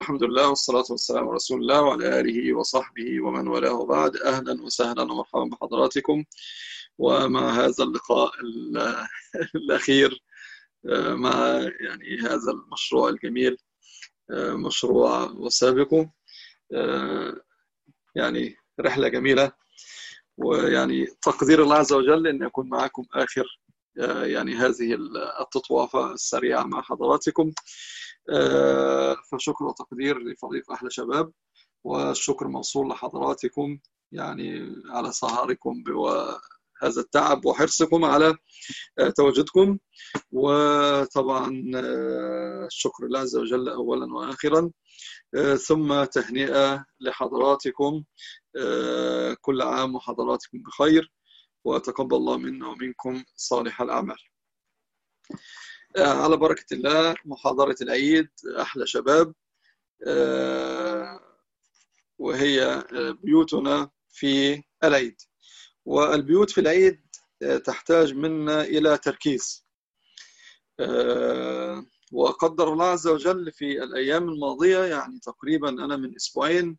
الحمد لله والصلاة والسلام على رسول الله وعلى آله وصحبه ومن والاه وبعد أهلا وسهلا ومرحبا بحضراتكم ومع هذا اللقاء الأخير مع يعني هذا المشروع الجميل مشروع وسابقه يعني رحلة جميلة ويعني تقدير الله عز وجل أن يكون معكم آخر يعني هذه التطوافة السريعة مع حضراتكم فشكر وتقدير لفريق أحلى شباب والشكر موصول لحضراتكم يعني على سهركم وهذا التعب وحرصكم على تواجدكم وطبعا الشكر لله عز وجل أولا وآخرا ثم تهنئة لحضراتكم كل عام وحضراتكم بخير وتقبل الله منا ومنكم صالح الأعمال على بركة الله محاضرة العيد أحلى شباب وهي بيوتنا في العيد والبيوت في العيد تحتاج منا إلى تركيز وقدر الله عز وجل في الأيام الماضية يعني تقريبا أنا من أسبوعين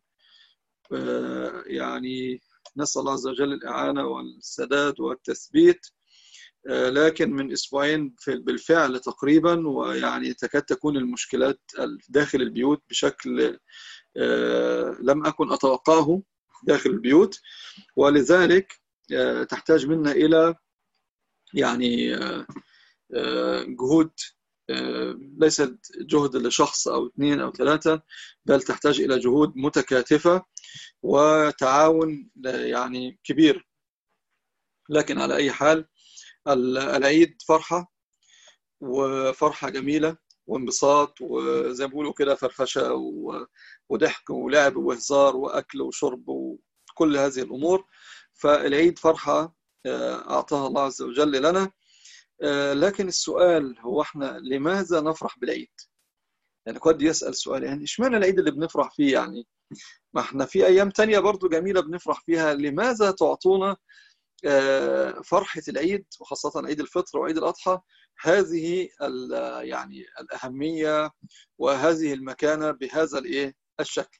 يعني نسأل الله عز وجل الإعانة والسداد والتثبيت لكن من أسبوعين بالفعل تقريبا ويعني تكاد تكون المشكلات داخل البيوت بشكل لم أكن أتوقعه داخل البيوت ولذلك تحتاج منا إلى يعني جهود ليست جهد لشخص أو اثنين أو ثلاثة بل تحتاج إلى جهود متكاتفة وتعاون يعني كبير لكن على أي حال العيد فرحة وفرحة جميلة وانبساط وزي ما بيقولوا كده فرفشة وضحك ولعب وهزار وأكل وشرب وكل هذه الأمور فالعيد فرحة أعطاها الله عز وجل لنا لكن السؤال هو احنا لماذا نفرح بالعيد؟ يعني قد يسأل سؤال يعني اشمعنى العيد اللي بنفرح فيه يعني؟ ما احنا في أيام تانية برضو جميلة بنفرح فيها لماذا تعطونا فرحة العيد وخاصة عيد الفطر وعيد الأضحى هذه يعني الأهمية وهذه المكانة بهذا الإيه الشكل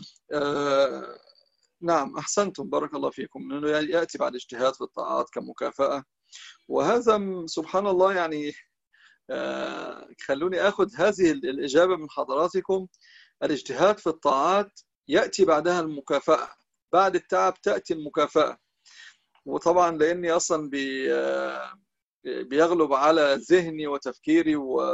نعم أحسنتم بارك الله فيكم أنه يأتي بعد اجتهاد في الطاعات كمكافأة وهذا سبحان الله يعني خلوني أخذ هذه الإجابة من حضراتكم الاجتهاد في الطاعات يأتي بعدها المكافأة بعد التعب تأتي المكافأة وطبعا لاني اصلا بي بيغلب على ذهني وتفكيري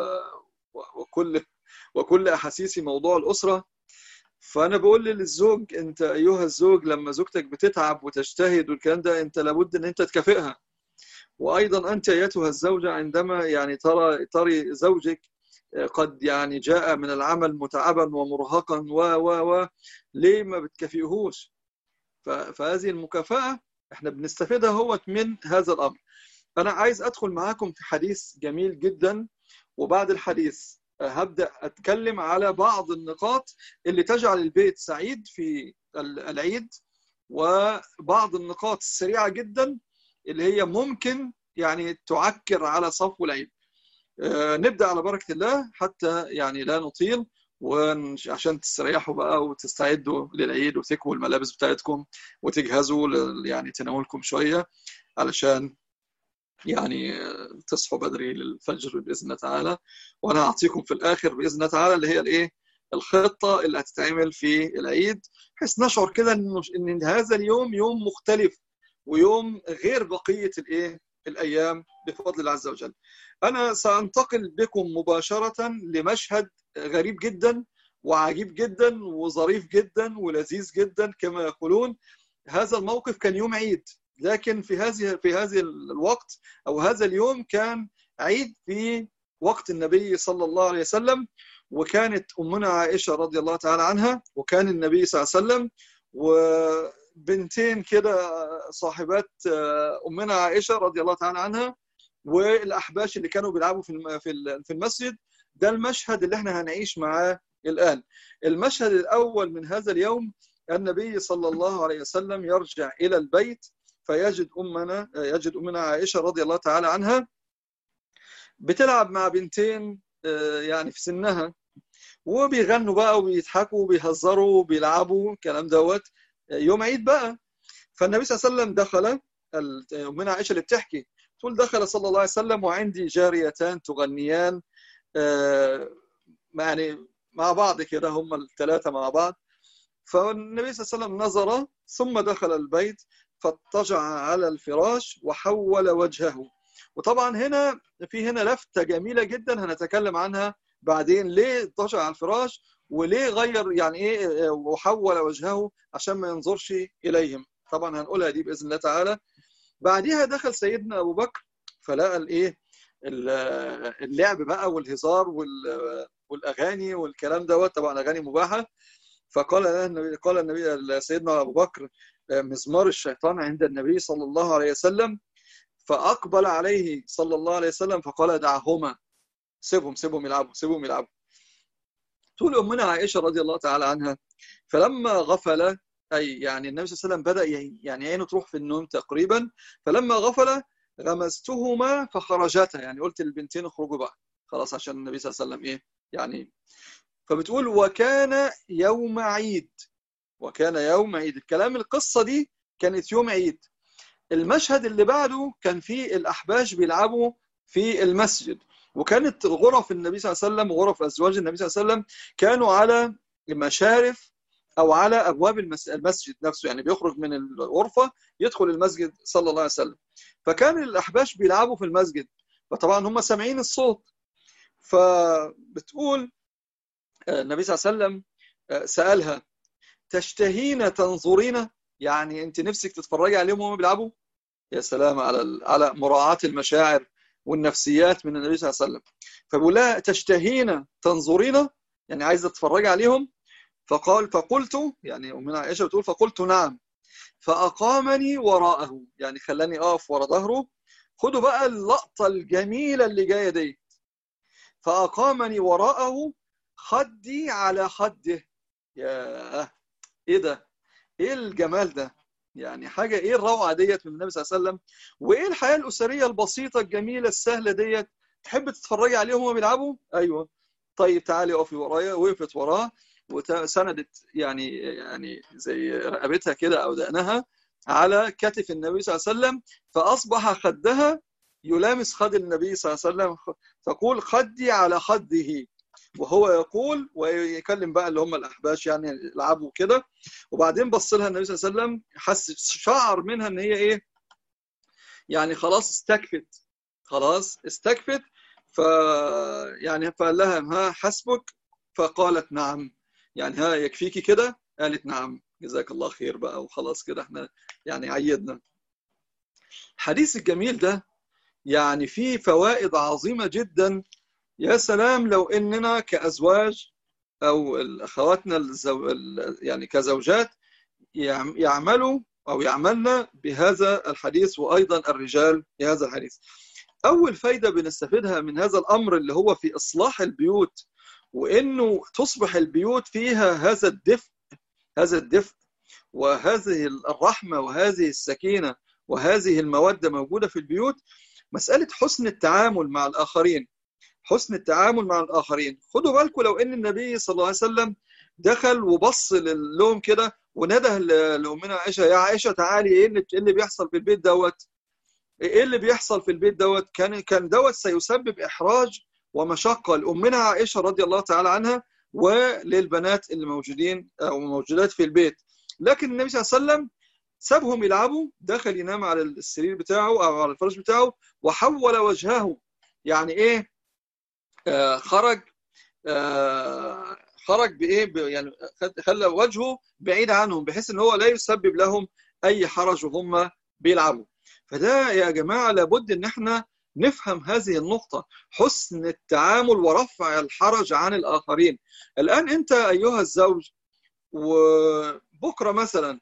وكل وكل احاسيسي موضوع الاسره فانا بقول للزوج انت ايها الزوج لما زوجتك بتتعب وتجتهد والكلام ده انت لابد ان انت تكافئها وايضا انت ايتها الزوجه عندما يعني ترى تري زوجك قد يعني جاء من العمل متعبا ومرهقا و و و ليه ما بتكافئهوش فهذه المكافاه احنا بنستفيدها هو من هذا الامر انا عايز ادخل معاكم في حديث جميل جدا وبعد الحديث هبدا اتكلم على بعض النقاط اللي تجعل البيت سعيد في العيد وبعض النقاط السريعه جدا اللي هي ممكن يعني تعكر على صفو العيد نبدا على بركه الله حتى يعني لا نطيل وعشان تستريحوا بقى وتستعدوا للعيد وتكووا الملابس بتاعتكم وتجهزوا يعني تناولكم شويه علشان يعني تصحوا بدري للفجر باذن الله تعالى وانا هعطيكم في الاخر باذن الله تعالى اللي هي الايه الخطه اللي هتتعمل في العيد بحيث نشعر كده ان ان هذا اليوم يوم مختلف ويوم غير بقيه الايه الايام بفضل الله عز وجل. انا سانتقل بكم مباشره لمشهد غريب جدا وعجيب جدا وظريف جدا ولذيذ جدا كما يقولون هذا الموقف كان يوم عيد لكن في هذه في هذه الوقت او هذا اليوم كان عيد في وقت النبي صلى الله عليه وسلم وكانت امنا عائشه رضي الله تعالى عنها وكان النبي صلى الله عليه وسلم وبنتين كده صاحبات امنا عائشه رضي الله تعالى عنها والاحباش اللي كانوا بيلعبوا في في المسجد ده المشهد اللي احنا هنعيش معاه الآن المشهد الأول من هذا اليوم النبي صلى الله عليه وسلم يرجع إلى البيت فيجد أمنا يجد أمنا عائشة رضي الله تعالى عنها بتلعب مع بنتين يعني في سنها وبيغنوا بقى وبيضحكوا وبيهزروا وبيلعبوا الكلام دوت يوم عيد بقى فالنبي صلى الله عليه وسلم دخل من عائشه اللي بتحكي تقول دخل صلى الله عليه وسلم وعندي جاريتان تغنيان يعني مع بعض كده هم الثلاثه مع بعض فالنبي صلى الله عليه وسلم نظر ثم دخل البيت فاضطجع على الفراش وحول وجهه وطبعا هنا في هنا لفته جميله جدا هنتكلم عنها بعدين ليه اضطجع على الفراش وليه غير يعني ايه وحول وجهه عشان ما ينظرش اليهم طبعا هنقولها دي باذن الله تعالى بعديها دخل سيدنا ابو بكر فلقى الايه اللعب بقى والهزار والاغاني والكلام دوت طبعا اغاني مباحه فقال له قال النبي سيدنا ابو بكر مزمار الشيطان عند النبي صلى الله عليه وسلم فاقبل عليه صلى الله عليه وسلم فقال دعهما سيبهم سيبهم يلعبوا سيبهم يلعبوا تقول امنا عائشه رضي الله تعالى عنها فلما غفل اي يعني النبي صلى الله عليه وسلم بدا يعني عينه تروح في النوم تقريبا فلما غفل غمزتهما فخرجتا يعني قلت للبنتين اخرجوا بقى خلاص عشان النبي صلى الله عليه وسلم ايه يعني فبتقول وكان يوم عيد وكان يوم عيد الكلام القصه دي كانت يوم عيد المشهد اللي بعده كان فيه الاحباش بيلعبوا في المسجد وكانت غرف النبي صلى الله عليه وسلم وغرف ازواج النبي صلى الله عليه وسلم كانوا على مشارف او على ابواب المسجد نفسه يعني بيخرج من الغرفه يدخل المسجد صلى الله عليه وسلم فكان الاحباش بيلعبوا في المسجد فطبعا هم سامعين الصوت فبتقول النبي صلى الله عليه وسلم سالها تشتهين تنظرين يعني انت نفسك تتفرجي عليهم وهم بيلعبوا يا سلام على على مراعاه المشاعر والنفسيات من النبي صلى الله عليه وسلم فبقول لها تشتهين تنظرين يعني عايزه تتفرجي عليهم فقال فقلت يعني امنا عائشه بتقول فقلت نعم فاقامني وراءه يعني خلاني اقف ورا ظهره خدوا بقى اللقطه الجميله اللي جايه دي فاقامني وراءه خدي على خده يا ايه ده ايه الجمال ده يعني حاجه ايه الروعه ديت من النبي صلى الله عليه وسلم وايه الحياه الاسريه البسيطه الجميله السهله ديت تحب تتفرجي عليهم وهم بيلعبوا ايوه طيب تعالي اقفي ورايا وقفت وراه وسندت يعني يعني زي رقبتها كده او دقنها على كتف النبي صلى الله عليه وسلم فاصبح خدها يلامس خد النبي صلى الله عليه وسلم تقول خدي على خده وهو يقول ويكلم بقى اللي هم الاحباش يعني يلعبوا كده وبعدين بص لها النبي صلى الله عليه وسلم حس شعر منها ان هي ايه يعني خلاص استكفت خلاص استكفت ف يعني فقال لها ها حسبك فقالت نعم يعني ها يكفيكي كده قالت نعم جزاك الله خير بقى وخلاص كده احنا يعني عيدنا الحديث الجميل ده يعني فيه فوائد عظيمة جدا يا سلام لو اننا كازواج او اخواتنا الزو... يعني كزوجات يعملوا او يعملن بهذا الحديث وايضا الرجال بهذا الحديث. اول فايده بنستفيدها من هذا الامر اللي هو في اصلاح البيوت وانه تصبح البيوت فيها هذا الدفء هذا الدفء وهذه الرحمه وهذه السكينه وهذه الموده موجوده في البيوت مساله حسن التعامل مع الاخرين حسن التعامل مع الاخرين خدوا بالكم لو ان النبي صلى الله عليه وسلم دخل وبص لهم كده ونده لامنا عائشه يا عائشه تعالي ايه اللي اللي بيحصل في البيت دوت ايه اللي بيحصل في البيت دوت كان كان دوت سيسبب احراج ومشقه لامنا عائشه رضي الله تعالى عنها وللبنات اللي موجودين او موجودات في البيت لكن النبي صلى الله عليه وسلم سابهم يلعبوا دخل ينام على السرير بتاعه او على الفراش بتاعه وحول وجهه يعني ايه آه خرج آه خرج بايه يعني خلى وجهه بعيد عنهم بحيث ان هو لا يسبب لهم اي حرج وهم بيلعبوا فده يا جماعه لابد ان احنا نفهم هذه النقطة حسن التعامل ورفع الحرج عن الآخرين الآن أنت أيها الزوج وبكرة مثلا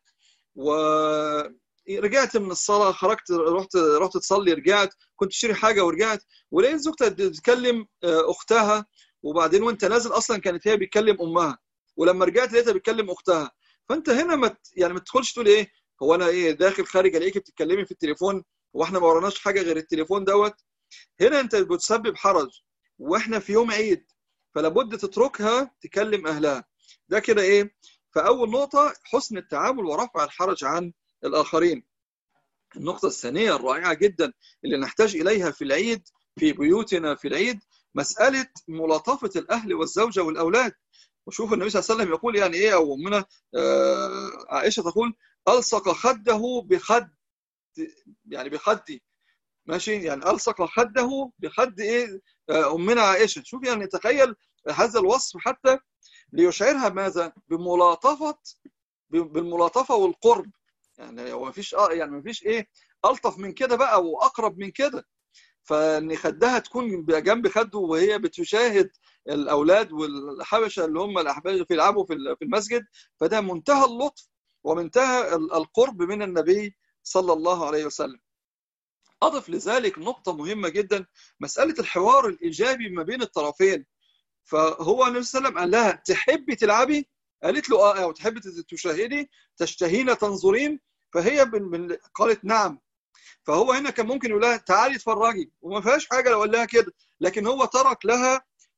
ورجعت من الصلاة خرجت رحت رحت تصلي رجعت كنت تشتري حاجة ورجعت ولقيت زوجتك بتكلم أختها وبعدين وأنت نازل أصلا كانت هي بتكلم أمها ولما رجعت لقيتها بتكلم أختها فأنت هنا ما يعني ما تدخلش تقول إيه هو أنا إيه داخل خارج ألاقيك بتتكلمي في التليفون واحنا ما وراناش حاجه غير التليفون دوت هنا انت بتسبب حرج واحنا في يوم عيد فلا بد تتركها تكلم اهلها ده كده ايه فاول نقطه حسن التعامل ورفع الحرج عن الاخرين النقطه الثانيه الرائعه جدا اللي نحتاج اليها في العيد في بيوتنا في العيد مساله ملاطفه الاهل والزوجه والاولاد وشوف النبي صلى الله عليه وسلم يقول يعني ايه او امنا عائشه تقول الصق خده بخد يعني بخدي ماشي يعني الصق خده بخد ايه امنا عائشه شوف يعني تخيل هذا الوصف حتى ليشعرها ماذا بملاطفه بالملاطفه والقرب يعني هو مفيش اه يعني مفيش ايه الطف من كده بقى واقرب من كده فان خدها تكون جنب خده وهي بتشاهد الاولاد والحبشه اللي هم الاحباش في يلعبوا في المسجد فده منتهى اللطف ومنتهى القرب من النبي صلى الله عليه وسلم اضف لذلك نقطه مهمه جدا مساله الحوار الايجابي ما بين الطرفين فهو النبي صلى الله عليه وسلم قال لها تحبي تلعبي قالت له اه وتحبي تشاهدي تشتهين تنظرين فهي قالت نعم فهو هنا كان ممكن يقول لها تعالي اتفرجي وما فيهاش حاجه لو قال لها كده لكن هو ترك لها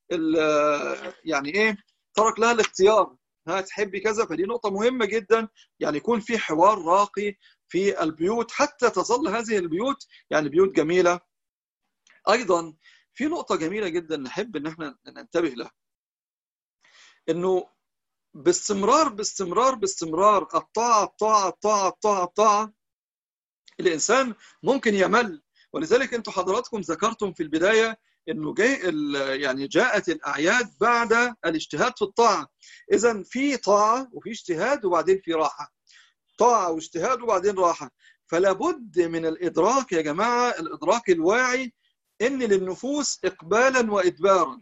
يعني ايه ترك لها الاختيار ها تحبي كذا فدي نقطه مهمه جدا يعني يكون في حوار راقي في البيوت حتى تظل هذه البيوت يعني بيوت جميله ايضا في نقطه جميله جدا نحب ان احنا ننتبه لها انه باستمرار باستمرار باستمرار الطاعه الطاعه الطاعه الطاعه الطاعه الانسان ممكن يمل ولذلك انتم حضراتكم ذكرتم في البدايه انه جاء يعني جاءت الاعياد بعد الاجتهاد في الطاعه اذا في طاعه وفي اجتهاد وبعدين في راحه طاعه واجتهاد وبعدين راحه فلا بد من الادراك يا جماعه الادراك الواعي ان للنفوس اقبالا وادبارا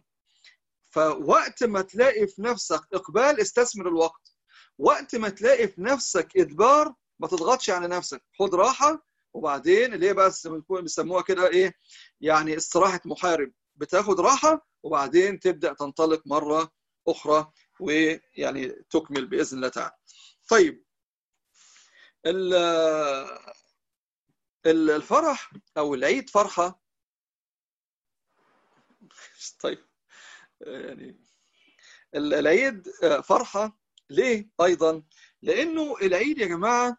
فوقت ما تلاقي في نفسك اقبال استثمر الوقت وقت ما تلاقي في نفسك ادبار ما تضغطش على نفسك خد راحه وبعدين اللي هي بس بيسموها كده ايه يعني استراحه محارب بتاخد راحه وبعدين تبدا تنطلق مره اخرى ويعني تكمل باذن الله تعالى. طيب الفرح او العيد فرحه طيب يعني العيد فرحه ليه ايضا؟ لانه العيد يا جماعه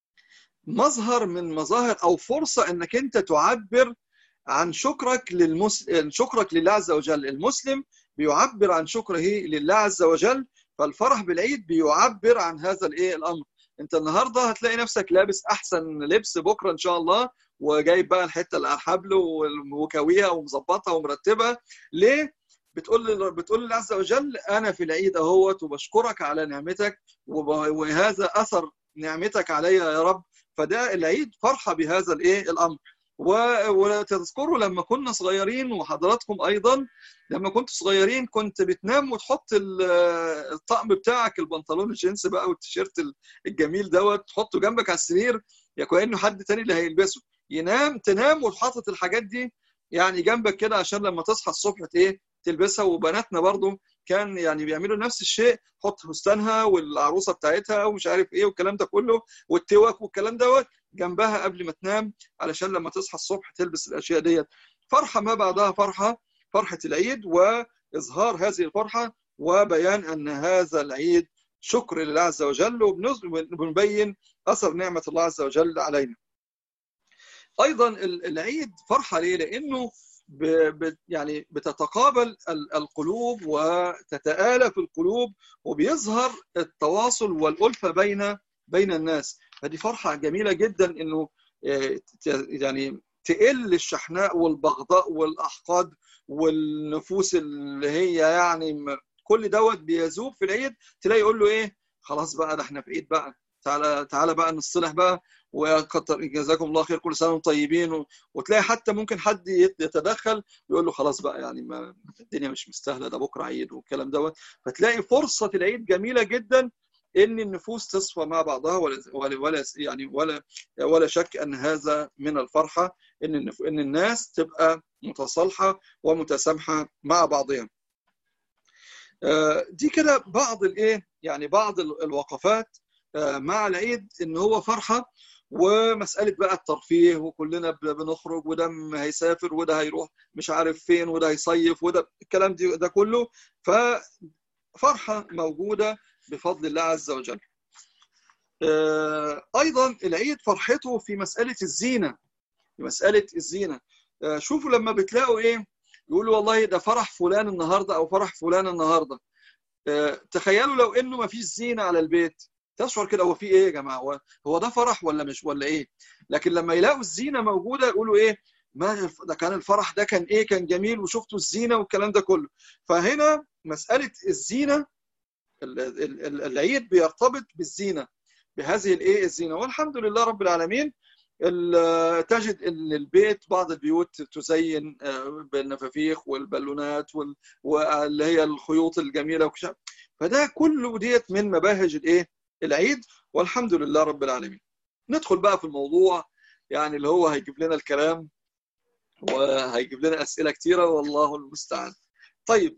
مظهر من مظاهر او فرصه انك انت تعبر عن شكرك للمسلم شكرك لله عز وجل المسلم بيعبر عن شكره لله عز وجل فالفرح بالعيد بيعبر عن هذا الايه الامر انت النهارده هتلاقي نفسك لابس احسن لبس بكره ان شاء الله وجايب بقى الحته اللي على الحبل وكاويها ومظبطها ومرتبها ليه بتقول بتقول لله عز وجل انا في العيد اهوت وبشكرك على نعمتك وهذا اثر نعمتك علي يا رب فده العيد فرحه بهذا الايه الامر وتذكروا لما كنا صغيرين وحضراتكم ايضا لما كنت صغيرين كنت بتنام وتحط الطقم بتاعك البنطلون الجينز بقى والتيشيرت الجميل دوت تحطه جنبك على السرير يا كانه حد تاني اللي هيلبسه ينام تنام وحاطط الحاجات دي يعني جنبك كده عشان لما تصحى الصبح ايه تلبسها وبناتنا برضو كان يعني بيعملوا نفس الشيء حط فستانها والعروسه بتاعتها ومش عارف ايه والكلام ده كله والتوك والكلام دوت جنبها قبل ما تنام علشان لما تصحى الصبح تلبس الاشياء ديت فرحه ما بعدها فرحه فرحه العيد واظهار هذه الفرحه وبيان ان هذا العيد شكر لله عز وجل وبنبين اثر نعمه الله عز وجل علينا. ايضا العيد فرحه ليه؟ لانه ب يعني بتتقابل القلوب وتتآلف القلوب وبيظهر التواصل والألفة بين بين الناس فدي فرحة جميلة جدا انه يعني تقل الشحناء والبغضاء والأحقاد والنفوس اللي هي يعني كل دوت بيذوب في العيد تلاقي يقول له ايه خلاص بقى ده احنا في عيد بقى تعالى تعالى بقى نصلح بقى وكتر جزاكم الله خير كل سنه وانتم طيبين و... وتلاقي حتى ممكن حد يتدخل يقول له خلاص بقى يعني ما الدنيا مش مستاهله ده بكره عيد والكلام دوت فتلاقي فرصه العيد جميله جدا ان النفوس تصفى مع بعضها ولا ولا, ولا يعني ولا ولا شك ان هذا من الفرحه ان النف... ان الناس تبقى متصالحه ومتسامحه مع بعضها. دي كده بعض الايه يعني بعض الوقفات مع العيد ان هو فرحه ومساله بقى الترفيه وكلنا بنخرج وده هيسافر وده هيروح مش عارف فين وده هيصيف وده الكلام دي ده كله ففرحه موجوده بفضل الله عز وجل. ايضا العيد فرحته في مساله الزينه في مساله الزينه شوفوا لما بتلاقوا ايه يقولوا والله ده فرح فلان النهارده او فرح فلان النهارده تخيلوا لو انه ما فيش زينه على البيت تشعر كده هو في ايه يا جماعه هو ده فرح ولا مش ولا ايه لكن لما يلاقوا الزينه موجوده يقولوا ايه ما ده كان الفرح ده كان ايه كان جميل وشفتوا الزينه والكلام ده كله فهنا مساله الزينه العيد بيرتبط بالزينه بهذه الايه الزينه والحمد لله رب العالمين تجد ان البيت بعض البيوت تزين بالنفافيخ والبالونات واللي هي الخيوط الجميله وكشف فده كله ديت من مباهج الايه العيد والحمد لله رب العالمين ندخل بقى في الموضوع يعني اللي هو هيجيب لنا الكلام وهيجيب لنا اسئله كتيره والله المستعان طيب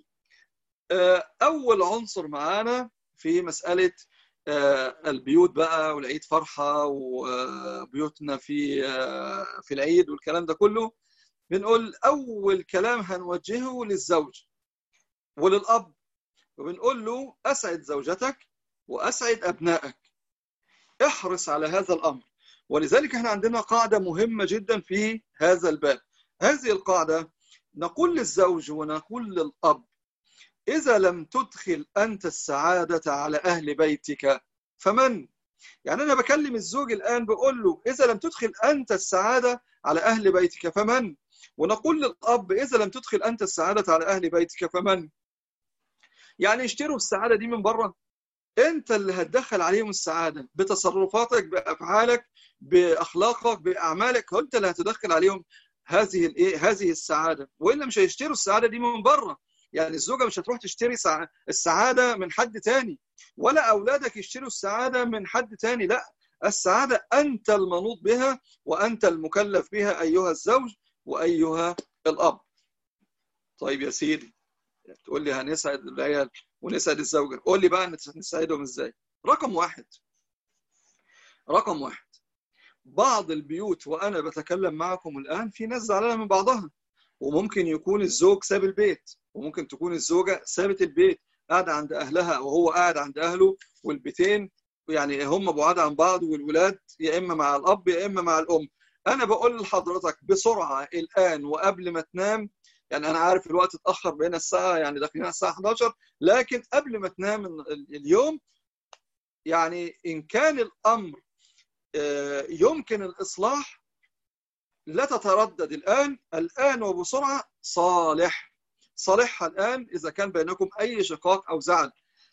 اول عنصر معانا في مساله البيوت بقى والعيد فرحه وبيوتنا في في العيد والكلام ده كله بنقول اول كلام هنوجهه للزوج وللاب وبنقول له اسعد زوجتك واسعد ابنائك احرص على هذا الامر ولذلك احنا عندنا قاعده مهمه جدا في هذا الباب هذه القاعده نقول للزوج ونقول للاب إذا لم تدخل أنت السعادة على أهل بيتك فمن؟ يعني أنا بكلم الزوج الآن بقول له إذا لم تدخل أنت السعادة على أهل بيتك فمن؟ ونقول للأب إذا لم تدخل أنت السعادة على أهل بيتك فمن؟ يعني يشتروا السعادة دي من بره أنت اللي هتدخل عليهم السعادة بتصرفاتك بأفعالك بأخلاقك بأعمالك أنت اللي هتدخل عليهم هذه الإيه هذه السعادة وإلا مش هيشتروا السعادة دي من بره يعني الزوجة مش هتروح تشتري السعادة من حد تاني ولا أولادك يشتروا السعادة من حد تاني لا السعادة أنت المنوط بها وأنت المكلف بها أيها الزوج وأيها الأب طيب يا سيدي تقول لي هنسعد العيال ونسعد الزوجة قول لي بقى نسعدهم ازاي رقم واحد رقم واحد بعض البيوت وأنا بتكلم معكم الآن في ناس زعلانة من بعضها وممكن يكون الزوج ساب البيت وممكن تكون الزوجة سابت البيت قاعدة عند أهلها وهو قاعد عند أهله والبيتين يعني هم بعاد عن بعض والولاد يا إما مع الأب يا إما مع الأم أنا بقول لحضرتك بسرعة الآن وقبل ما تنام يعني أنا عارف الوقت اتأخر بين الساعة يعني داخلين على الساعة 11 لكن قبل ما تنام اليوم يعني إن كان الأمر يمكن الإصلاح لا تتردد الآن الآن وبسرعة صالح صالحها الآن إذا كان بينكم أي شقاق أو زعل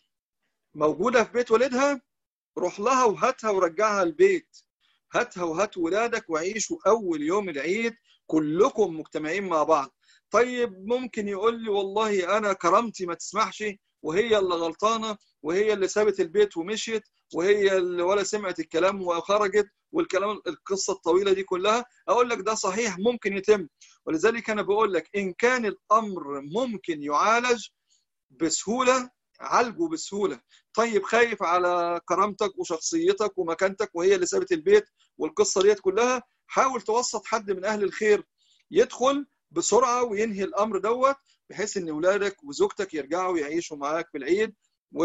موجودة في بيت والدها روح لها وهاتها ورجعها البيت هاتها وهات ولادك وعيشوا أول يوم العيد كلكم مجتمعين مع بعض طيب ممكن يقول لي والله أنا كرامتي ما تسمحش وهي اللي غلطانة وهي اللي سابت البيت ومشيت وهي اللي ولا سمعت الكلام وخرجت والكلام القصة الطويلة دي كلها أقول لك ده صحيح ممكن يتم ولذلك أنا بقول لك إن كان الأمر ممكن يعالج بسهولة عالجه بسهولة طيب خايف على كرامتك وشخصيتك ومكانتك وهي اللي سابت البيت والقصة ديت كلها حاول توسط حد من أهل الخير يدخل بسرعة وينهي الأمر دوت بحيث إن أولادك وزوجتك يرجعوا يعيشوا معاك في العيد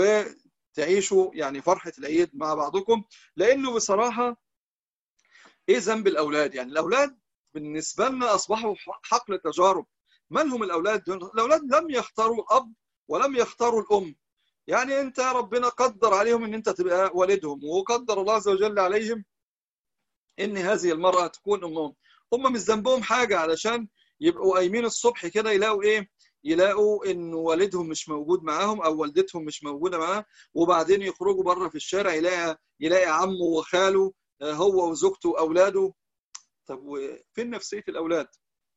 وتعيشوا يعني فرحة العيد مع بعضكم لأنه بصراحة إيه ذنب الأولاد يعني الأولاد بالنسبة لنا أصبحوا حقل تجارب من هم الأولاد دول؟ الأولاد لم يختاروا الأب ولم يختاروا الأم يعني أنت ربنا قدر عليهم أن أنت تبقى والدهم وقدر الله عز وجل عليهم أن هذه المرأة تكون أمهم هم مش ذنبهم حاجة علشان يبقوا قايمين الصبح كده يلاقوا إيه يلاقوا ان والدهم مش موجود معاهم او والدتهم مش موجوده معاه وبعدين يخرجوا بره في الشارع يلاقي يلاقي عمه وخاله هو وزوجته واولاده طب وفين نفسيه الاولاد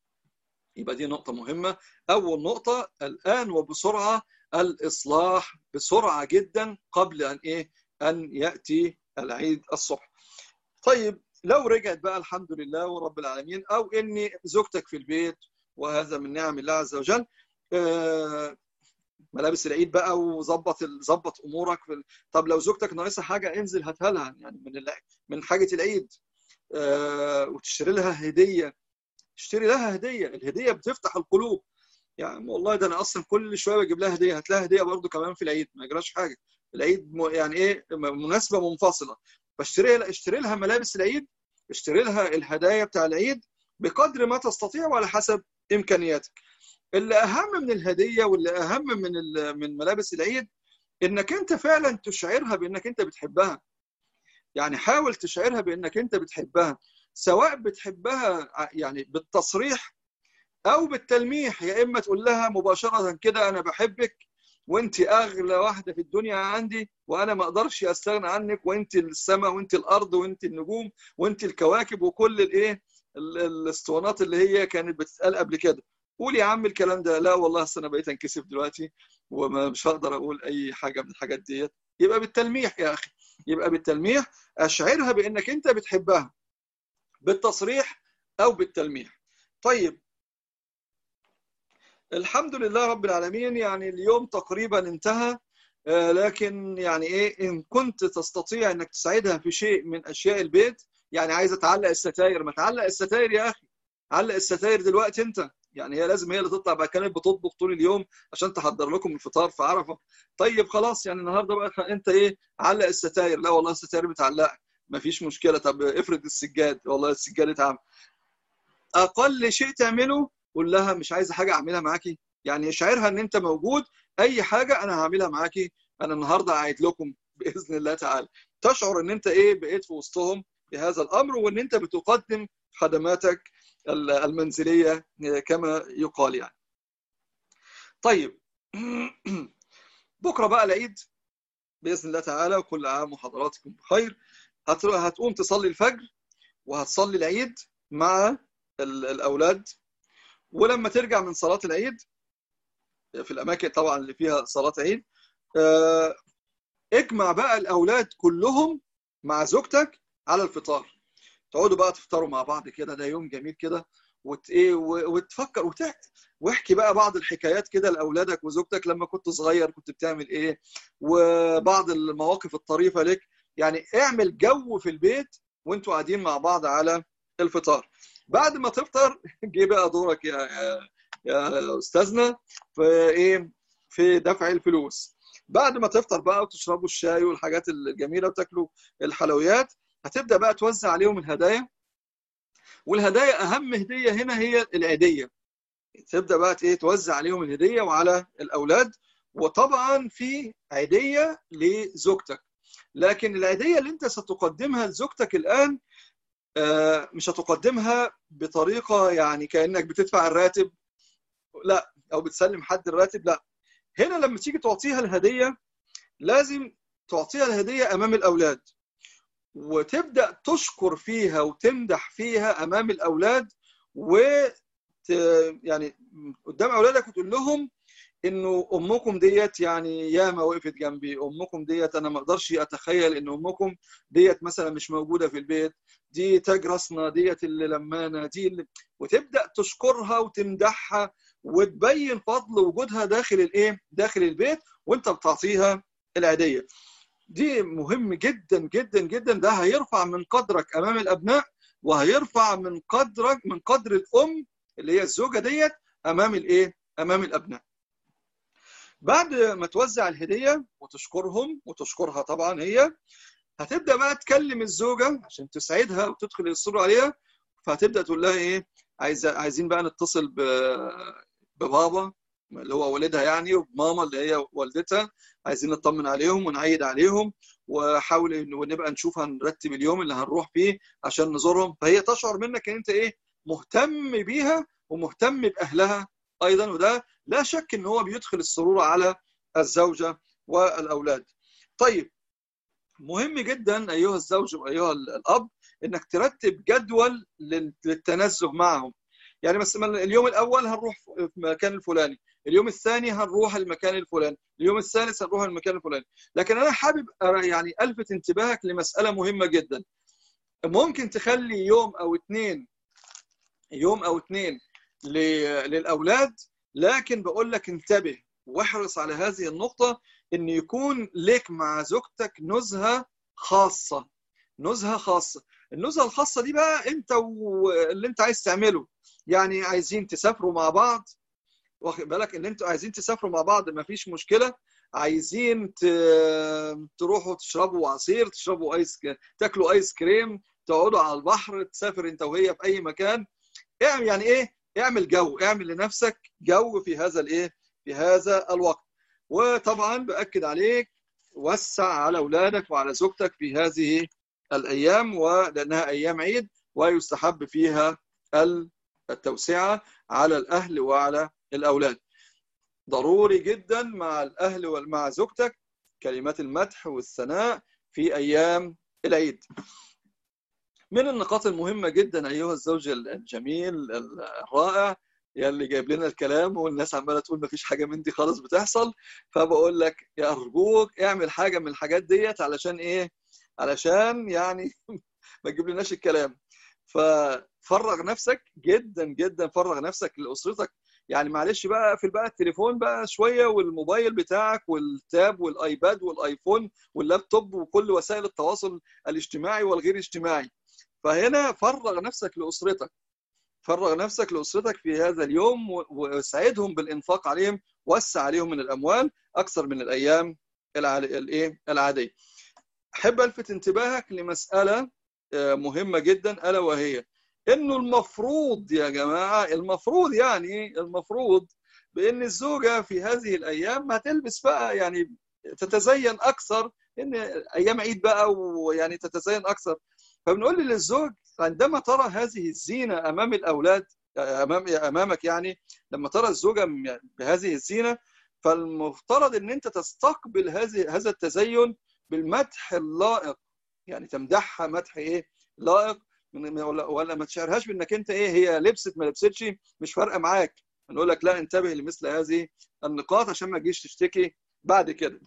يبقى دي نقطة مهمة أول نقطة الآن وبسرعة الإصلاح بسرعة جدا قبل أن إيه أن يأتي العيد الصبح طيب لو رجعت بقى الحمد لله ورب العالمين أو إن زوجتك في البيت وهذا من نعم الله عز وجل آه ملابس العيد بقى وظبط ظبط امورك في طب لو زوجتك ناقصها حاجه انزل هاتها لها يعني من من حاجه العيد وتشتري لها هديه تشتري لها هديه الهديه بتفتح القلوب يعني والله ده انا اصلا كل شويه بجيب لها هديه هات لها هديه برضه كمان في العيد ما يجراش حاجه العيد يعني ايه مناسبه منفصله فاشتري اشتري لها ملابس العيد اشتري لها الهدايا بتاع العيد بقدر ما تستطيع وعلى حسب امكانياتك اللي اهم من الهديه واللي اهم من من ملابس العيد انك انت فعلا تشعرها بانك انت بتحبها يعني حاول تشعرها بانك انت بتحبها سواء بتحبها يعني بالتصريح او بالتلميح يا اما تقول لها مباشره كده انا بحبك وانت اغلى واحده في الدنيا عندي وانا ما اقدرش استغنى عنك وانت السماء وانت الارض وانت النجوم وانت الكواكب وكل الايه الاسطوانات اللي هي كانت بتتقال قبل كده قول يا عم الكلام ده لا والله انا بقيت انكسف دلوقتي ومش هقدر اقول اي حاجه من الحاجات ديت يبقى بالتلميح يا اخي يبقى بالتلميح اشعرها بانك انت بتحبها بالتصريح او بالتلميح طيب الحمد لله رب العالمين يعني اليوم تقريبا انتهى لكن يعني ايه ان كنت تستطيع انك تساعدها في شيء من اشياء البيت يعني عايزه تعلق الستاير ما تعلق الستاير يا اخي علق الستاير دلوقتي انت يعني هي لازم هي اللي تطلع بقى كانت بتطبخ طول اليوم عشان تحضر لكم الفطار في عرفه طيب خلاص يعني النهارده بقى انت ايه علق الستاير لا والله الستاير متعلقه ما فيش مشكله طب افرض السجاد والله السجاد اتعمل اقل شيء تعمله قول لها مش عايزه حاجه اعملها معاكي يعني اشعرها ان انت موجود اي حاجه انا هعملها معاكي انا النهارده قاعد لكم باذن الله تعالى تشعر ان انت ايه بقيت في وسطهم بهذا الامر وان انت بتقدم خدماتك المنزليه كما يقال يعني. طيب بكره بقى العيد باذن الله تعالى وكل عام وحضراتكم بخير هتقوم تصلي الفجر وهتصلي العيد مع الاولاد ولما ترجع من صلاه العيد في الاماكن طبعا اللي فيها صلاه عيد اجمع بقى الاولاد كلهم مع زوجتك على الفطار تقعدوا بقى تفطروا مع بعض كده ده يوم جميل كده وت ايه وتفكر وتحكي واحكي بقى بعض الحكايات كده لاولادك وزوجتك لما كنت صغير كنت بتعمل ايه وبعض المواقف الطريفه لك يعني اعمل جو في البيت وانتوا قاعدين مع بعض على الفطار بعد ما تفطر جه بقى دورك يا يا استاذنا في ايه في دفع الفلوس بعد ما تفطر بقى وتشربوا الشاي والحاجات الجميله وتاكلوا الحلويات هتبدا بقى توزع عليهم الهدايا والهدايا اهم هديه هنا هي العيديه تبدا بقى ايه توزع عليهم الهديه وعلى الاولاد وطبعا في عيديه لزوجتك لكن العيديه اللي انت ستقدمها لزوجتك الان مش هتقدمها بطريقه يعني كانك بتدفع الراتب لا او بتسلم حد الراتب لا هنا لما تيجي تعطيها الهديه لازم تعطيها الهديه امام الاولاد وتبدا تشكر فيها وتمدح فيها امام الاولاد و يعني قدام اولادك وتقول لهم انه امكم ديت يعني ياما وقفت جنبي امكم ديت انا ما اقدرش اتخيل ان امكم ديت مثلا مش موجوده في البيت دي تاج راسنا ديت اللي لمانا دي اللي وتبدا تشكرها وتمدحها وتبين فضل وجودها داخل الايه داخل البيت وانت بتعطيها العيديه دي مهم جدا جدا جدا ده هيرفع من قدرك امام الابناء وهيرفع من قدرك من قدر الام اللي هي الزوجه ديت امام الايه امام الابناء بعد ما توزع الهديه وتشكرهم وتشكرها طبعا هي هتبدا بقى تكلم الزوجه عشان تسعدها وتدخل السرور عليها فهتبدا تقول لها ايه عايز عايزين بقى نتصل ببابا اللي هو والدها يعني وبماما اللي هي والدتها عايزين نطمن عليهم ونعيد عليهم وحاول انه نبقى نشوف هنرتب اليوم اللي هنروح فيه عشان نزورهم فهي تشعر منك ان انت ايه مهتم بيها ومهتم باهلها ايضا وده لا شك ان هو بيدخل السرور على الزوجه والاولاد. طيب مهم جدا ايها الزوج وايها الاب انك ترتب جدول للتنزه معهم. يعني مثلا اليوم الاول هنروح في المكان الفلاني، اليوم الثاني هنروح المكان الفلاني، اليوم الثالث هنروح المكان الفلاني، لكن انا حابب يعني الفت انتباهك لمساله مهمه جدا. ممكن تخلي يوم او اثنين يوم او اثنين للاولاد لكن بقول لك انتبه واحرص على هذه النقطه ان يكون لك مع زوجتك نزهه خاصه نزهه خاصه النزهه الخاصه دي بقى انت واللي انت عايز تعمله يعني عايزين تسافروا مع بعض واخد بالك ان انتوا عايزين تسافروا مع بعض ما فيش مشكله عايزين تروحوا تشربوا عصير تشربوا ايس تاكلوا ايس كريم تقعدوا على البحر تسافر انت وهي في اي مكان اعمل يعني ايه اعمل جو اعمل لنفسك جو في هذا الايه في هذا الوقت وطبعا باكد عليك وسع على اولادك وعلى زوجتك في هذه الايام ولانها ايام عيد ويستحب فيها التوسعه على الاهل وعلى الاولاد ضروري جدا مع الاهل ومع زوجتك كلمات المدح والثناء في ايام العيد من النقاط المهمه جدا ايها الزوج الجميل الرائع يلي جايب لنا الكلام والناس عماله تقول ما فيش حاجه من دي خالص بتحصل فبقول لك يا ارجوك اعمل حاجه من الحاجات ديت علشان ايه علشان يعني ما تجيب لناش الكلام ففرغ نفسك جدا جدا فرغ نفسك لاسرتك يعني معلش بقى في بقى التليفون بقى شويه والموبايل بتاعك والتاب والايباد والايفون واللابتوب وكل وسائل التواصل الاجتماعي والغير اجتماعي فهنا فرغ نفسك لاسرتك فرغ نفسك لاسرتك في هذا اليوم وساعدهم بالانفاق عليهم وسع عليهم من الاموال اكثر من الايام الايه العاديه احب الفت انتباهك لمساله مهمه جدا الا وهي انه المفروض يا جماعه المفروض يعني المفروض بان الزوجه في هذه الايام هتلبس بقى يعني تتزين اكثر ان ايام عيد بقى ويعني تتزين اكثر فبنقول للزوج عندما ترى هذه الزينه امام الاولاد امام امامك يعني لما ترى الزوجه بهذه الزينه فالمفترض ان انت تستقبل هذه هذا التزين بالمدح اللائق يعني تمدحها مدح ايه لائق ولا, ولا ما تشعرهاش بانك انت ايه هي لبست ما لبستش مش فارقه معاك نقول لك لا انتبه لمثل هذه النقاط عشان ما تجيش تشتكي بعد كده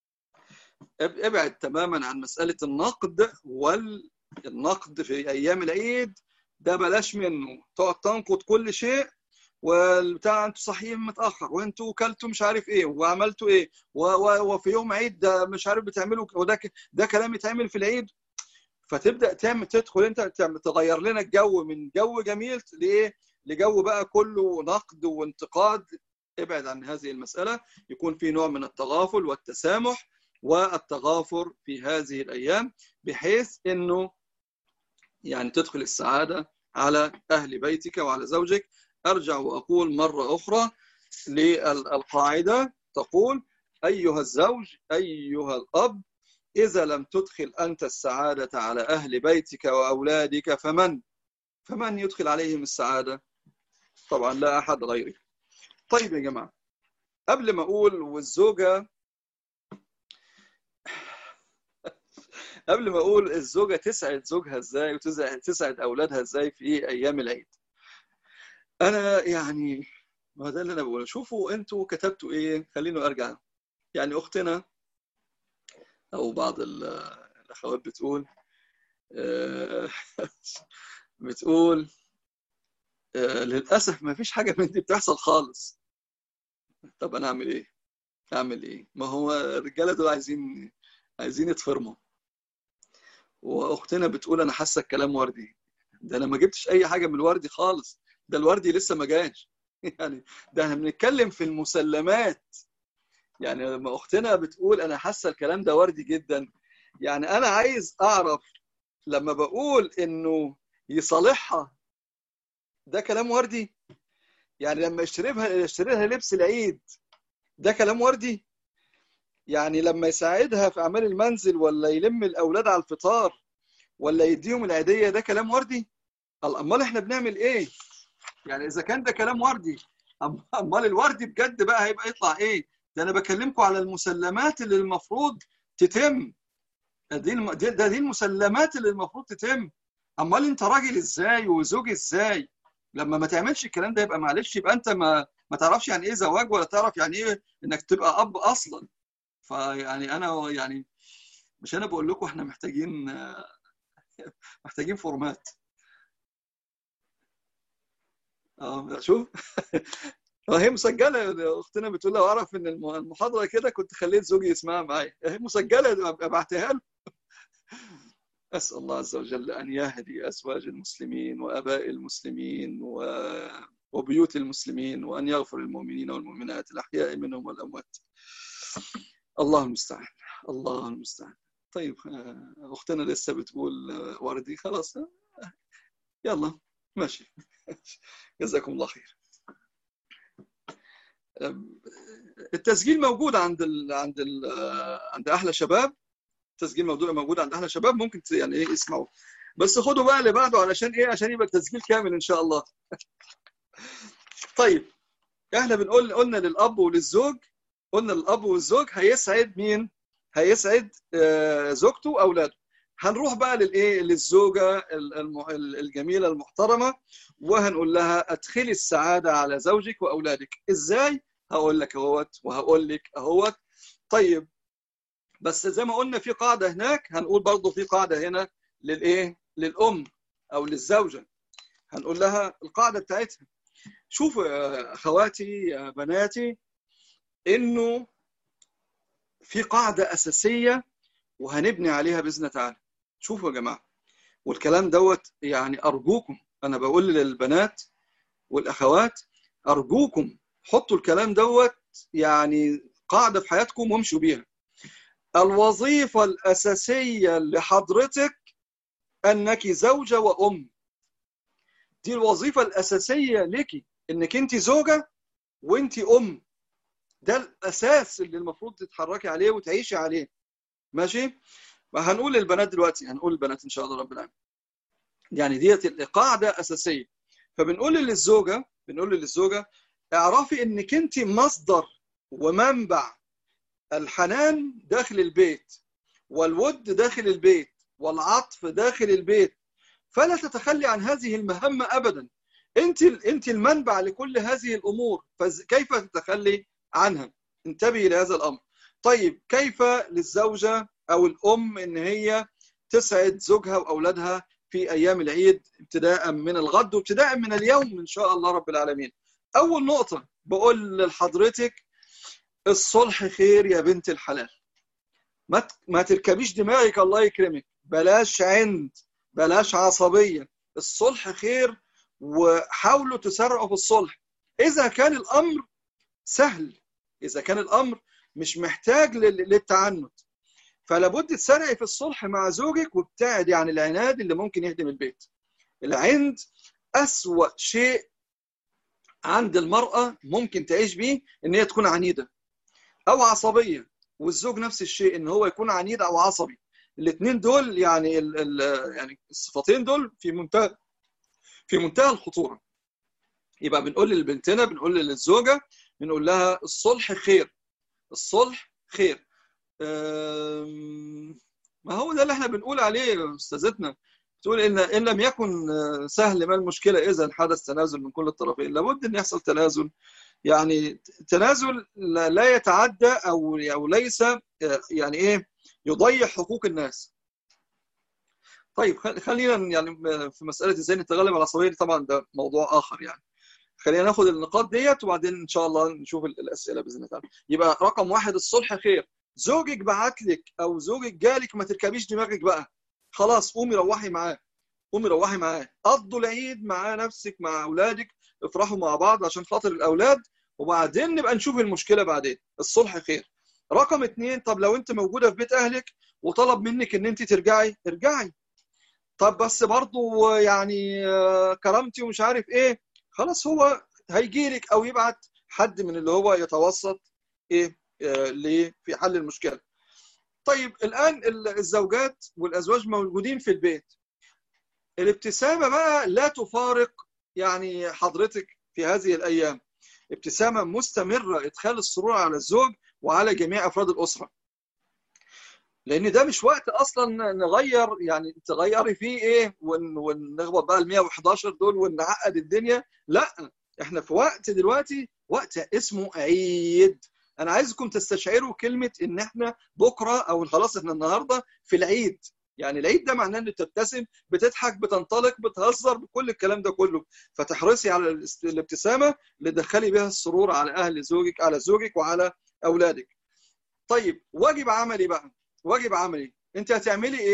ابعد تماما عن مساله النقد والنقد في ايام العيد ده بلاش منه تقعد تنقد كل شيء والبتاع انتوا صاحيين متاخر وانتوا كلتوا مش عارف ايه وعملتوا ايه وفي يوم عيد ده مش عارف بتعملوا وده ده كلام يتعمل في العيد فتبدا تعمل تدخل انت تغير لنا الجو من جو جميل لايه؟ لجو بقى كله نقد وانتقاد ابعد عن هذه المساله يكون في نوع من التغافل والتسامح والتغافر في هذه الايام بحيث انه يعني تدخل السعاده على اهل بيتك وعلى زوجك ارجع واقول مره اخرى للقاعده تقول ايها الزوج ايها الاب إذا لم تدخل أنت السعادة على أهل بيتك وأولادك فمن؟ فمن يدخل عليهم السعادة؟ طبعا لا أحد غيرك. طيب يا جماعة قبل ما أقول والزوجة قبل ما أقول الزوجة تسعد زوجها إزاي وتسعد أولادها إزاي في أيام العيد. أنا يعني ما ده اللي أنا بقوله شوفوا أنتوا كتبتوا إيه خليني أرجع يعني أختنا او بعض الاخوات بتقول بتقول للاسف ما فيش حاجه من دي بتحصل خالص طب انا اعمل ايه اعمل ايه ما هو الرجاله دول عايزين عايزين يتفرموا واختنا بتقول انا حاسه الكلام وردي ده انا ما جبتش اي حاجه من الوردي خالص ده الوردي لسه ما جاش يعني ده احنا بنتكلم في المسلمات يعني لما اختنا بتقول انا حاسه الكلام ده وردي جدا يعني انا عايز اعرف لما بقول انه يصالحها ده كلام وردي يعني لما يشتري لها يشتري لها لبس العيد ده كلام وردي يعني لما يساعدها في اعمال المنزل ولا يلم الاولاد على الفطار ولا يديهم العيديه ده كلام وردي امال احنا بنعمل ايه يعني اذا كان ده كلام وردي امال الوردي بجد بقى هيبقى يطلع ايه ده انا بكلمكم على المسلمات اللي المفروض تتم دي الم... ده دي المسلمات اللي المفروض تتم امال انت راجل ازاي وزوج ازاي لما ما تعملش الكلام ده يبقى معلش يبقى انت ما ما تعرفش يعني ايه زواج ولا تعرف يعني ايه انك تبقى اب اصلا فيعني انا يعني مش انا بقول لكم احنا محتاجين محتاجين فورمات اه شوف هي مسجله اختنا بتقول لو اعرف ان المحاضره كده كنت خليت زوجي يسمعها معايا هي مسجله ابعتها له أسأل الله عز وجل أن يهدي أزواج المسلمين وأباء المسلمين و... وبيوت المسلمين وأن يغفر المؤمنين والمؤمنات الأحياء منهم والأموات الله المستعان الله المستعان طيب أختنا لسه بتقول وردي خلاص يلا ماشي جزاكم الله خير التسجيل موجود عند ال عند ال عند احلى شباب التسجيل موجود موجود عند احلى شباب ممكن يعني ايه اسمعوا بس خدوا بقى اللي بعده علشان ايه عشان يبقى التسجيل كامل ان شاء الله طيب احنا بنقول قلنا للاب وللزوج قلنا للاب والزوج هيسعد مين هيسعد زوجته واولاده هنروح بقى للايه للزوجه الجميله المحترمه وهنقول لها ادخلي السعاده على زوجك واولادك ازاي هقول لك اهوت وهقول لك اهوت طيب بس زي ما قلنا في قاعده هناك هنقول برضه في قاعده هنا للايه للام او للزوجه هنقول لها القاعده بتاعتها شوفوا يا اخواتي يا بناتي انه في قاعده اساسيه وهنبني عليها باذن الله تعالى شوفوا يا جماعه والكلام دوت يعني ارجوكم انا بقول للبنات والاخوات ارجوكم حطوا الكلام دوت يعني قاعده في حياتكم وامشوا بيها الوظيفه الاساسيه لحضرتك انك زوجه وام دي الوظيفه الاساسيه لك انك انت زوجه وانت ام ده الاساس اللي المفروض تتحركي عليه وتعيشي عليه ماشي هنقول للبنات دلوقتي هنقول للبنات ان شاء الله رب العالمين يعني ديت قاعده اساسيه فبنقول للزوجه بنقول للزوجه اعرفي انك انت مصدر ومنبع الحنان داخل البيت والود داخل البيت والعطف داخل البيت فلا تتخلي عن هذه المهمه ابدا انت انت المنبع لكل هذه الامور فكيف تتخلي عنها انتبهي لهذا الامر طيب كيف للزوجه او الام ان هي تسعد زوجها واولادها في ايام العيد ابتداء من الغد وابتداء من اليوم ان شاء الله رب العالمين اول نقطه بقول لحضرتك الصلح خير يا بنت الحلال ما ما تركبيش دماغك الله يكرمك بلاش عند بلاش عصبيه الصلح خير وحاولوا تسرعوا في الصلح اذا كان الامر سهل اذا كان الامر مش محتاج للتعنت فلا بد تسرعي في الصلح مع زوجك وابتعدي عن العناد اللي ممكن يهدم البيت العند أسوأ شيء عند المرأة ممكن تعيش بيه إن هي تكون عنيدة أو عصبية والزوج نفس الشيء إن هو يكون عنيد أو عصبي الاثنين دول يعني ال ال يعني الصفتين دول في منتهى في منتهى الخطورة يبقى بنقول لبنتنا بنقول للزوجة بنقول لها الصلح خير الصلح خير ما هو ده اللي احنا بنقول عليه استاذتنا تقول ان ان لم يكن سهل ما المشكله اذا حدث تنازل من كل الطرفين لابد ان يحصل تنازل يعني تنازل لا يتعدى او او ليس يعني ايه يضيع حقوق الناس طيب خلينا يعني في مساله ازاي نتغلب على العصبيه طبعا ده موضوع اخر يعني خلينا ناخد النقاط ديت وبعدين ان شاء الله نشوف الاسئله باذن الله تعالى يبقى رقم واحد الصلح خير زوجك بعت لك او زوجك جالك ما تركبيش دماغك بقى خلاص قومي روحي معاه قومي روحي معاه قضوا العيد مع نفسك مع اولادك افرحوا مع بعض عشان خاطر الاولاد وبعدين نبقى نشوف المشكله بعدين الصلح خير رقم اثنين طب لو انت موجوده في بيت اهلك وطلب منك ان انت ترجعي ارجعي طب بس برضه يعني كرامتي ومش عارف ايه خلاص هو هيجي لك او يبعت حد من اللي هو يتوسط ايه في حل المشكله. طيب الان الزوجات والازواج موجودين في البيت. الابتسامه بقى لا تفارق يعني حضرتك في هذه الايام. ابتسامه مستمره ادخال السرور على الزوج وعلى جميع افراد الاسره. لان ده مش وقت اصلا نغير يعني تغيري فيه ايه ونخبط بقى ال 111 دول ونعقد الدنيا لا احنا في وقت دلوقتي وقت اسمه عيد انا عايزكم تستشعروا كلمه ان احنا بكره او خلاص احنا النهارده في العيد يعني العيد ده معناه ان تبتسم بتضحك بتنطلق بتهزر بكل الكلام ده كله فتحرصي على الابتسامه لتدخلي بها السرور على اهل زوجك على زوجك وعلى اولادك طيب واجب عملي بقى واجب عملي انت هتعملي ايه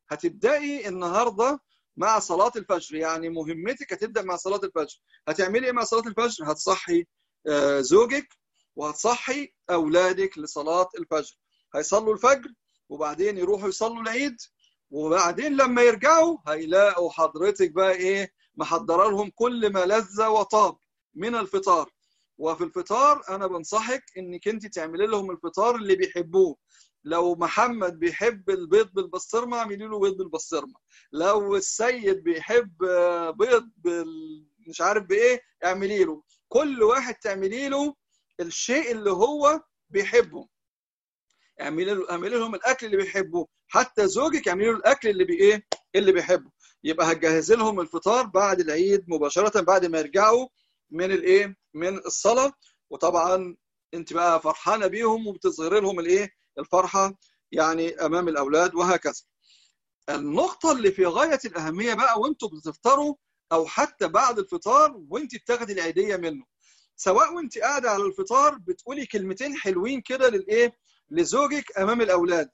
هتبداي النهارده مع صلاه الفجر يعني مهمتك هتبدا مع صلاه الفجر هتعملي ايه مع صلاه الفجر هتصحي زوجك وهتصحي اولادك لصلاه الفجر هيصلوا الفجر وبعدين يروحوا يصلوا العيد وبعدين لما يرجعوا هيلاقوا حضرتك بقى ايه محضره لهم كل ما لذ وطاب من الفطار وفي الفطار انا بنصحك انك انت تعملي لهم الفطار اللي بيحبوه لو محمد بيحب البيض بالبسطرمه اعملي له بيض بالبسطرمه لو السيد بيحب بيض بال... مش عارف بايه اعملي له كل واحد تعملي له الشيء اللي هو بيحبه اعملي له اعملي لهم الاكل اللي بيحبوه حتى زوجك اعملي له الاكل اللي بايه اللي بيحبه يبقى هتجهزي لهم الفطار بعد العيد مباشره بعد ما يرجعوا من الايه من الصلاه وطبعا انت بقى فرحانه بيهم وبتظهري لهم الايه الفرحه يعني امام الاولاد وهكذا النقطه اللي في غايه الاهميه بقى وانتوا بتفطروا او حتى بعد الفطار وانت بتاخدي العيديه منه سواء وانت قاعده على الفطار بتقولي كلمتين حلوين كده للايه لزوجك امام الاولاد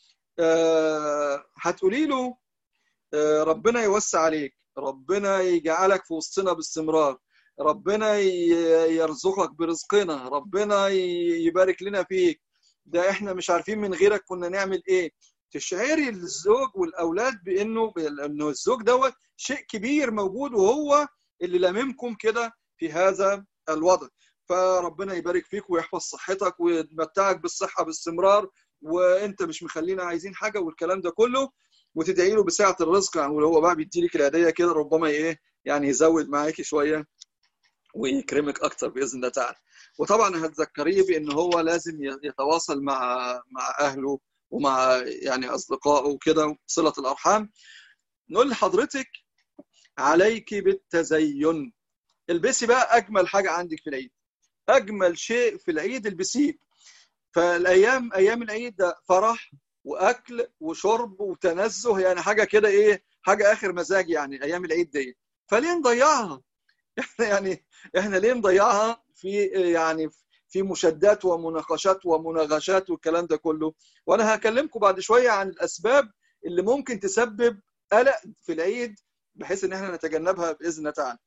أه هتقولي له أه ربنا يوسع عليك ربنا يجعلك في وسطنا باستمرار ربنا يرزقك برزقنا ربنا يبارك لنا فيك ده احنا مش عارفين من غيرك كنا نعمل ايه تشعري الزوج والاولاد بانه انه الزوج دوت شيء كبير موجود وهو اللي لاممكم كده في هذا الوضع فربنا يبارك فيك ويحفظ صحتك ويمتعك بالصحه باستمرار وانت مش مخلينا عايزين حاجه والكلام ده كله وتدعي له بسعه الرزق يعني هو بقى بيدي لك الهديه كده ربما ايه يعني يزود معاكي شويه ويكرمك اكتر باذن الله تعالى وطبعا هتذكريه بان هو لازم يتواصل مع مع اهله ومع يعني اصدقائه وكده صله الارحام نقول لحضرتك عليك بالتزين البسي بقى اجمل حاجه عندك في العيد اجمل شيء في العيد البسيه فالايام ايام العيد ده فرح واكل وشرب وتنزه يعني حاجه كده ايه حاجه اخر مزاج يعني ايام العيد دي فليه نضيعها احنا يعني احنا ليه نضيعها في يعني في مشادات ومناقشات ومناغشات والكلام ده كله وانا هكلمكم بعد شويه عن الاسباب اللي ممكن تسبب قلق في العيد بحيث ان احنا نتجنبها باذن الله تعالى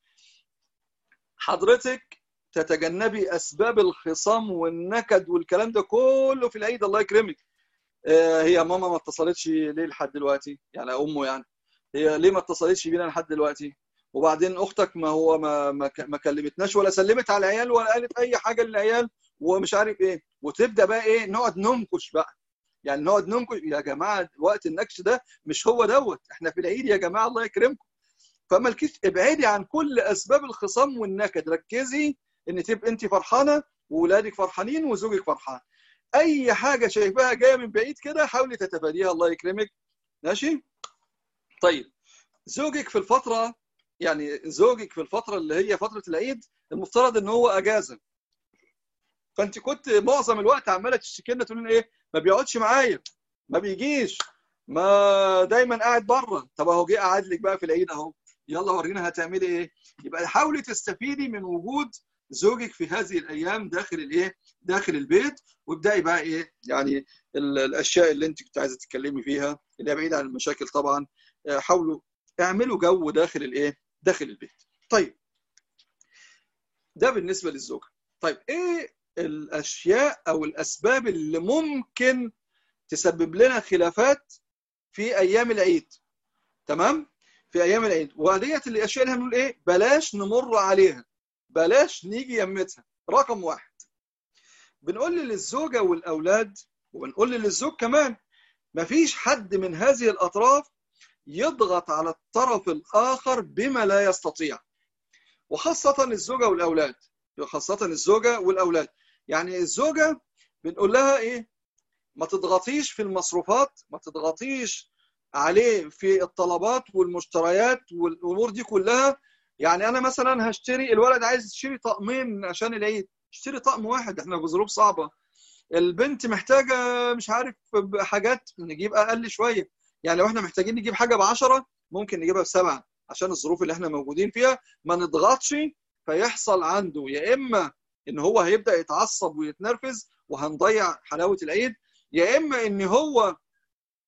حضرتك تتجنبي اسباب الخصام والنكد والكلام ده كله في العيد الله يكرمك هي ماما ما اتصلتش ليه لحد دلوقتي يعني امه يعني هي ليه ما اتصلتش بينا لحد دلوقتي وبعدين اختك ما هو ما ما, ما كلمتناش ولا سلمت على العيال ولا قالت اي حاجه للعيال ومش عارف ايه وتبدا بقى ايه نقعد ننكش بقى يعني نقعد ننكش يا جماعه وقت النكش ده مش هو دوت احنا في العيد يا جماعه الله يكرمكم فمالكيش ابعدي عن كل اسباب الخصام والنكد ركزي ان تبقى انت فرحانه واولادك فرحانين وزوجك فرحان اي حاجه شايفاها جايه من بعيد كده حاولي تتفاديها الله يكرمك ماشي طيب زوجك في الفتره يعني زوجك في الفتره اللي هي فتره العيد المفترض ان هو اجازه فانت كنت معظم الوقت عماله تشتكي لنا تقول ايه ما بيقعدش معايا ما بيجيش ما دايما قاعد بره طب اهو جه قاعد لك بقى في العيد اهو يلا ورينا هتعملي ايه يبقى حاولي تستفيدي من وجود زوجك في هذه الايام داخل الايه داخل البيت وابداي بقى ايه يعني الاشياء اللي انت كنت عايزه تتكلمي فيها اللي هي بعيده عن المشاكل طبعا حاولوا اعملوا جو داخل الايه داخل البيت طيب ده بالنسبه للزوجه طيب ايه الاشياء او الاسباب اللي ممكن تسبب لنا خلافات في ايام العيد تمام في ايام العيد وديت الاشياء اللي هنقول ايه بلاش نمر عليها بلاش نيجي يمتها رقم واحد بنقول للزوجه والاولاد وبنقول للزوج كمان مفيش حد من هذه الاطراف يضغط على الطرف الاخر بما لا يستطيع وخاصه الزوجه والاولاد خاصه الزوجه والاولاد يعني الزوجه بنقول لها ايه ما تضغطيش في المصروفات ما تضغطيش عليه في الطلبات والمشتريات والامور دي كلها يعني انا مثلا هشتري الولد عايز يشتري طقمين عشان العيد اشتري طقم واحد احنا في ظروف صعبه البنت محتاجه مش عارف حاجات نجيب اقل شويه يعني لو احنا محتاجين نجيب حاجه ب 10 ممكن نجيبها بسبعه عشان الظروف اللي احنا موجودين فيها ما نضغطش فيحصل عنده يا اما ان هو هيبدا يتعصب ويتنرفز وهنضيع حلاوه العيد يا اما ان هو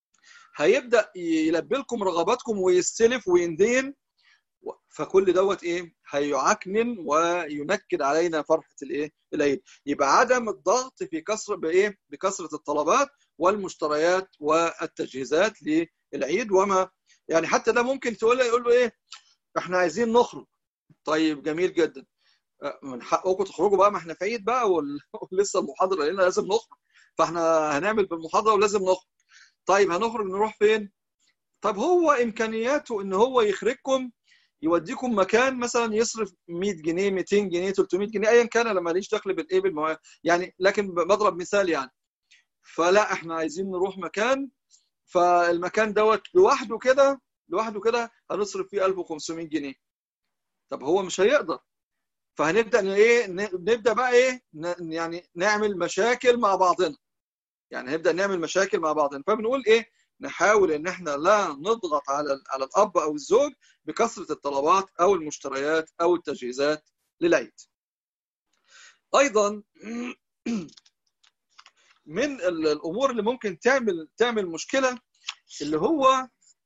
هيبدا يلبي لكم رغباتكم ويستلف ويندين فكل دوت ايه هيعكنن وينكد علينا فرحه الايه العيد يبقى عدم الضغط في كسر بايه بكثره الطلبات والمشتريات والتجهيزات للعيد وما يعني حتى ده ممكن تقول له يقول له ايه احنا عايزين نخرج طيب جميل جدا من حقكم تخرجوا بقى ما احنا في عيد بقى ولسه المحاضره لنا لازم نخرج فاحنا هنعمل بالمحاضره ولازم نخرج طيب هنخرج نروح فين طب هو امكانياته ان هو يخرجكم يوديكم مكان مثلا يصرف 100 جنيه 200 جنيه 300 جنيه ايا كان لما ليش دخل بالايه بالمواعيد يعني لكن بضرب مثال يعني فلا احنا عايزين نروح مكان فالمكان دوت لوحده كده لوحده كده هنصرف فيه 1500 جنيه طب هو مش هيقدر فهنبدا ايه نبدا بقى ايه يعني نعمل مشاكل مع بعضنا يعني هنبدا نعمل مشاكل مع بعضنا فبنقول ايه نحاول ان احنا لا نضغط على على الاب او الزوج بكثره الطلبات او المشتريات او التجهيزات للعيد ايضا من الامور اللي ممكن تعمل تعمل مشكله اللي هو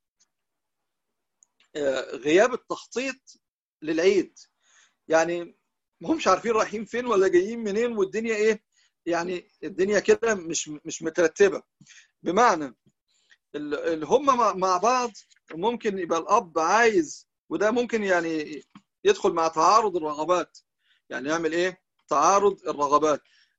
غياب التخطيط للعيد يعني ما همش عارفين رايحين فين ولا جايين منين والدنيا ايه يعني الدنيا كده مش مش مترتبه بمعنى اللي هم مع بعض ممكن يبقى الاب عايز وده ممكن يعني يدخل مع تعارض الرغبات يعني يعمل ايه تعارض الرغبات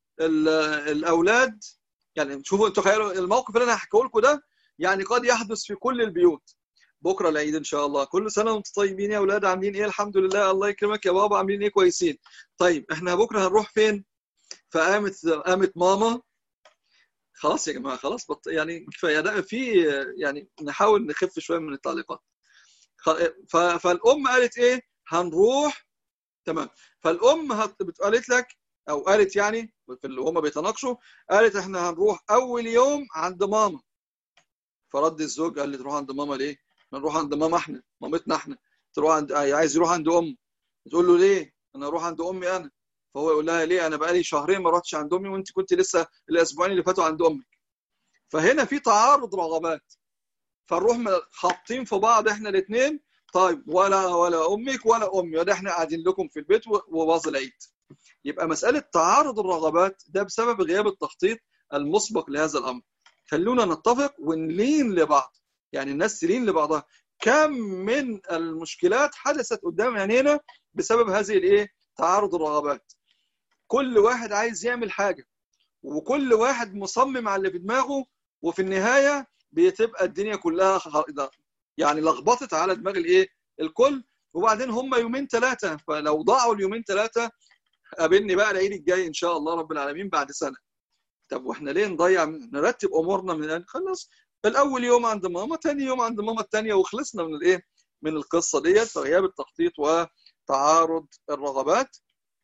الاولاد يعني شوفوا انتوا تخيلوا الموقف اللي انا هحكيه لكم ده يعني قد يحدث في كل البيوت بكره العيد ان شاء الله كل سنه وانتم طيبين يا اولاد عاملين ايه الحمد لله الله يكرمك يا بابا عاملين ايه كويسين طيب احنا بكره هنروح فين فقامت قامت ماما خلاص يا جماعه خلاص بط... يعني كفايه ده في يعني نحاول نخف شويه من التعليقات ف... فالام قالت ايه هنروح تمام فالام هت... قالت لك او قالت يعني في اللي هم بيتناقشوا قالت احنا هنروح اول يوم عند ماما فرد الزوج قال لي تروح عند ماما ليه؟ نروح عند ماما احنا مامتنا احنا تروح عند عايز يروح عند امه تقول له ليه؟ انا اروح عند امي انا فهو يقول لها ليه انا بقالي شهرين ما رحتش عند امي وانت كنت لسه الاسبوعين اللي فاتوا عند امك فهنا في تعارض رغبات فنروح خابطين في بعض احنا الاثنين طيب ولا ولا امك ولا امي ولا احنا قاعدين لكم في البيت وباظ العيد يبقى مساله تعارض الرغبات ده بسبب غياب التخطيط المسبق لهذا الامر خلونا نتفق ونلين لبعض يعني الناس تلين لبعضها كم من المشكلات حدثت قدام عينينا بسبب هذه الايه تعارض الرغبات كل واحد عايز يعمل حاجه وكل واحد مصمم على اللي في دماغه وفي النهايه بتبقى الدنيا كلها يعني لخبطت على دماغ الايه الكل وبعدين هم يومين ثلاثه فلو ضاعوا اليومين ثلاثه قابلني بقى العيد الجاي ان شاء الله رب العالمين بعد سنه طب واحنا ليه نضيع نرتب امورنا من يعني خلاص الاول يوم عند ماما ثاني يوم عند ماما الثانيه وخلصنا من الايه من القصه ديت فغياب التخطيط وتعارض الرغبات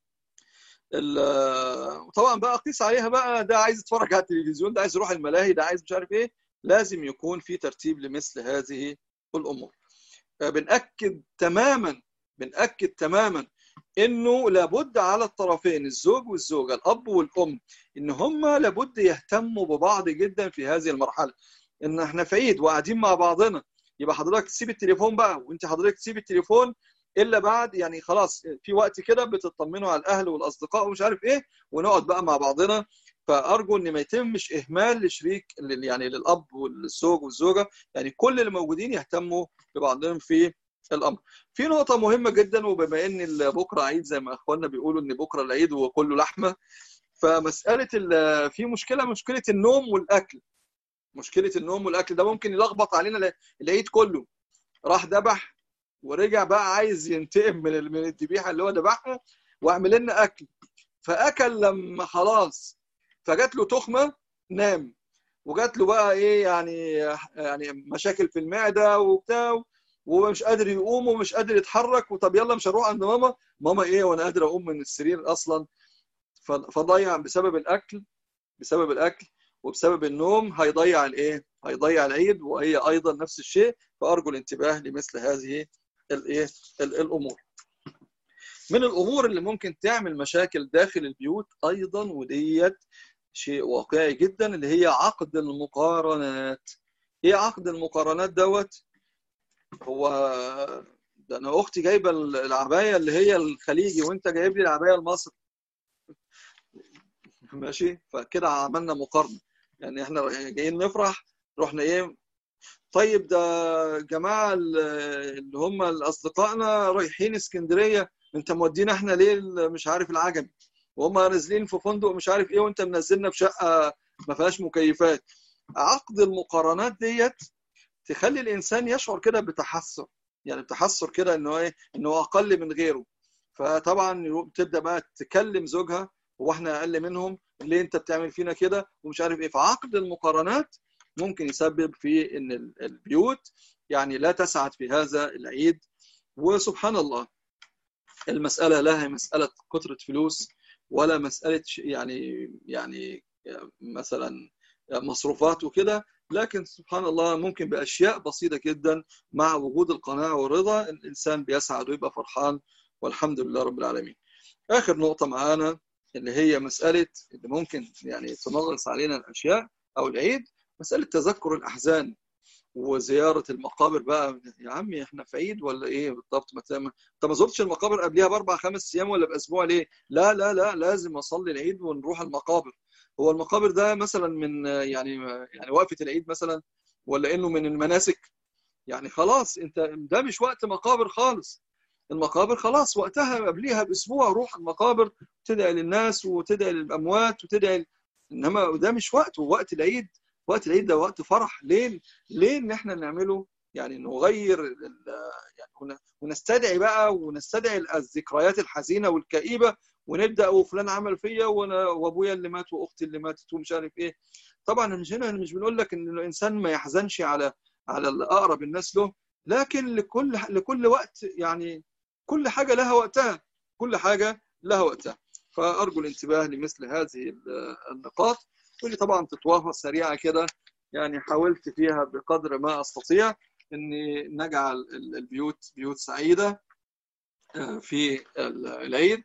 طبعا بقى قيس عليها بقى ده عايز يتفرج على التلفزيون ده عايز يروح الملاهي ده عايز مش عارف ايه لازم يكون في ترتيب لمثل هذه الامور بنأكد تماما بنأكد تماما انه لابد على الطرفين الزوج والزوجه الاب والام ان هم لابد يهتموا ببعض جدا في هذه المرحله ان احنا في عيد وقاعدين مع بعضنا يبقى حضرتك تسيب التليفون بقى وانت حضرتك تسيب التليفون الا بعد يعني خلاص في وقت كده بتطمنوا على الاهل والاصدقاء ومش عارف ايه ونقعد بقى مع بعضنا فارجو ان ما يتمش اهمال لشريك يعني للاب والزوج والزوجه يعني كل اللي موجودين يهتموا ببعضهم في الامر. في نقطه مهمه جدا وبما ان بكره عيد زي ما اخواننا بيقولوا ان بكره العيد وكله لحمه فمساله في مشكله مشكله النوم والاكل. مشكله النوم والاكل ده ممكن يلخبط علينا العيد كله. راح ذبح ورجع بقى عايز ينتقم من من الذبيحه اللي هو ذبحها واعمل لنا اكل. فاكل لما خلاص فجات له تخمه نام وجات له بقى ايه يعني يعني مشاكل في المعده وبتاع ومش قادر يقوم ومش قادر يتحرك وطب يلا مش هروح عند ماما ماما ايه وانا قادر اقوم من السرير اصلا فضيع بسبب الاكل بسبب الاكل وبسبب النوم هيضيع الايه هيضيع العيد وهي ايضا نفس الشيء فارجو الانتباه لمثل هذه الايه الامور من الامور اللي ممكن تعمل مشاكل داخل البيوت ايضا وديت شيء واقعي جدا اللي هي عقد المقارنات ايه عقد المقارنات دوت هو ده انا اختي جايبه العبايه اللي هي الخليجي وانت جايب لي العبايه المصري ماشي فكده عملنا مقارنه يعني احنا جايين نفرح رحنا ايه طيب ده جماعه اللي هم اصدقائنا رايحين اسكندريه انت مودينا احنا ليه مش عارف العجمي وهم نازلين في فندق مش عارف ايه وانت منزلنا في شقه ما فيهاش مكيفات عقد المقارنات ديت تخلي الانسان يشعر كده بتحسر يعني بتحسر كده انه ايه انه اقل من غيره فطبعا تبدا بقى تكلم زوجها هو احنا اقل منهم ليه انت بتعمل فينا كده ومش عارف ايه فعقد المقارنات ممكن يسبب في ان البيوت يعني لا تسعد في هذا العيد وسبحان الله المساله لا هي مساله كثره فلوس ولا مساله يعني يعني مثلا مصروفات وكده لكن سبحان الله ممكن باشياء بسيطه جدا مع وجود القناعه والرضا الانسان بيسعد ويبقى فرحان والحمد لله رب العالمين. اخر نقطه معانا اللي هي مساله اللي ممكن يعني تنغص علينا الاشياء او العيد مساله تذكر الاحزان وزياره المقابر بقى يا عمي احنا في عيد ولا ايه بالضبط ما انت ما زرتش المقابر قبلها باربع خمس ايام ولا باسبوع ليه؟ لا لا لا لازم اصلي العيد ونروح المقابر هو المقابر ده مثلا من يعني يعني وقفه العيد مثلا ولا انه من المناسك يعني خلاص انت ده مش وقت مقابر خالص المقابر خلاص وقتها قبليها باسبوع روح المقابر تدعي للناس وتدعي للاموات وتدعي انما ده مش وقته وقت العيد وقت العيد ده وقت فرح ليه ليه ان احنا نعمله يعني نغير يعني ونستدعي بقى ونستدعي الذكريات الحزينه والكئيبه ونبدا وفلان عمل فيا وانا وابويا اللي مات واختي اللي ماتت ومش عارف ايه طبعا مش هنا مش بنقول لك ان الانسان ما يحزنش على على اقرب الناس له لكن لكل لكل وقت يعني كل حاجه لها وقتها كل حاجه لها وقتها فارجو الانتباه لمثل هذه النقاط واللي طبعا تتوافق سريعه كده يعني حاولت فيها بقدر ما استطيع اني نجعل البيوت بيوت سعيده في العيد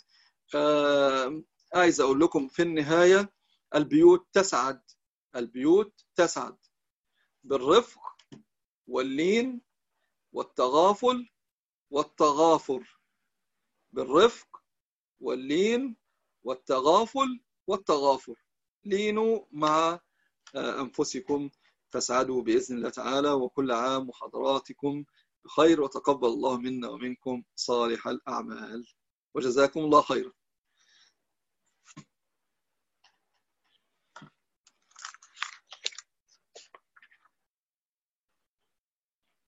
عايز اقول لكم في النهايه البيوت تسعد البيوت تسعد بالرفق واللين والتغافل والتغافر بالرفق واللين والتغافل والتغافر لينوا مع انفسكم تسعدوا باذن الله تعالى وكل عام وحضراتكم بخير وتقبل الله منا ومنكم صالح الاعمال وجزاكم الله خيرا